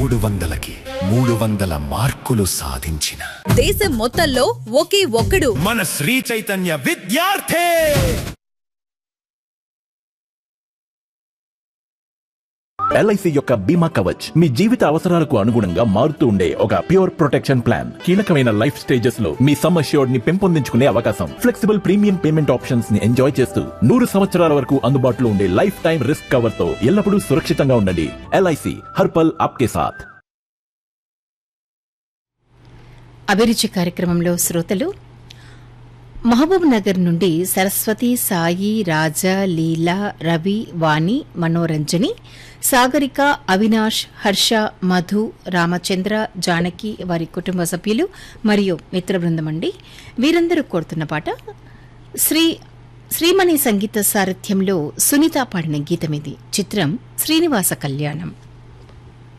మూడు వందలకి మూడు వందల మార్కులు సాధించిన దేశం మొత్తంలో ఒకే ఒక్కడు మన శ్రీ చైతన్య విద్యార్థి ఎల్ఐసి యొక్క బీమా కవచ్ మీ జీవిత అవసరాలకు అనుగుణంగా మారుతూ ఉండే ఒక ప్యూర్ ప్రొటెక్షన్ ప్లాన్ కీలకమైన లైఫ్ స్టేజెస్ లో మీ సమ్ అష్యూర్డ్ ని పెంపొందించుకునే అవకాశం ఫ్లెక్సిబుల్ ప్రీమియం పేమెంట్ ఆప్షన్స్ ని ఎంజాయ్ చేస్తూ నూరు సంవత్సరాల వరకు అందుబాటులో ఉండే లైఫ్ టైం రిస్క్ కవర్ తో ఎల్లప్పుడూ సురక్షితంగా ఉండండి ఎల్ఐసి హర్పల్ ఆప్కే సాథ్ అభిరుచి కార్యక్రమంలో శ్రోతలు మహబూబ్ నగర్ నుండి సరస్వతి సాయి రాజా లీలా రవి వాణి మనోరంజని సాగరిక అవినాష్ హర్ష మధు రామచంద్ర జానకి వారి కుటుంబ సభ్యులు మరియు మిత్ర బృందం అండి వీరందరూ కోరుతున్న పాట శ్రీ శ్రీమణి సంగీత సారథ్యంలో సునీత పాడిన గీతం ఇది చిత్రం శ్రీనివాస కళ్యాణం